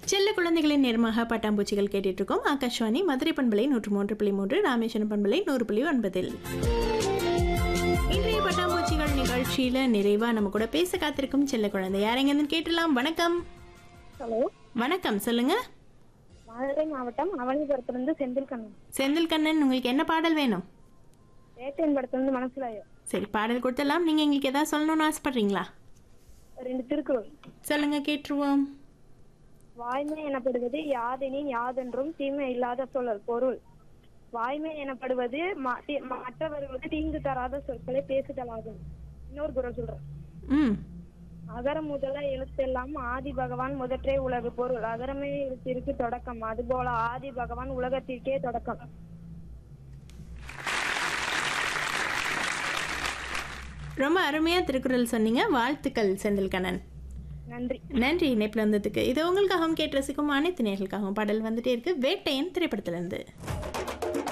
செல்ல குழந்தைகளின் நேர்மாக பட்டாம்பூச்சிகள் கேட்டுட்டு இருக்கோம் ஆகாஷ்வாணி மதுரை பண்பலை நூற்று மூன்று புள்ளி மூன்று ராமேஸ்வரம் பண்பலை நூறு புள்ளி ஒன்பதில் இன்றைய பட்டாம்பூச்சிகள் நிகழ்ச்சியில நிறைவா நம்ம கூட பேச காத்திருக்கும் செல்ல குழந்தை யாரெங்கன்னு கேட்டலாம் வணக்கம் ஹலோ வணக்கம் சொல்லுங்க மதுரை மாவட்டம் அவனிபுரத்துலேருந்து செந்தில் கண்ணன் செந்தில் கண்ணன் உங்களுக்கு என்ன பாடல் வேணும் வேட்டையன் படத்துலேருந்து மனசுல சரி பாடல் கொடுத்தலாம் நீங்க எங்களுக்கு ஏதாவது சொல்லணும்னு ஆசைப்படுறீங்களா ரெண்டு திருக்குறள் சொல்லுங்க கேட்டுருவோம் வாய்மை எனப்படுவது யாதெனின் யாதென்றும் தீமை இல்லாத சொல்லல் பொருள் வாய்மை எனப்படுவது ம- தி- மற்றவர்களுக்கு தீங்கு தராத சொற்களை பேசுதலாகும் இன்னொரு குரல் சொல்றேன் ம் அகர முதல எழுத்தெல்லாம் ஆதி பகவான் முதற்றே உலகு பொருள் அகரமே எழுத்திற்கு தொடக்கம் அதுபோல ஆதி பகவான் உலகத்திற்கே தொடக்கம் ரொம்ப அருமையா திருக்குறள் சொன்னீங்க வாழ்த்துக்கள் செந்தில் கண்ணன் நன்றி நன்றி இணைப்பில் வந்ததுக்கு இது உங்களுக்காகவும் கேட்டு ரசிக்கும் அனைத்து நேர்களுக்காகவும் பாடல் வந்துட்டே இருக்கு வேட்டையன் திரைப்படத்திலிருந்து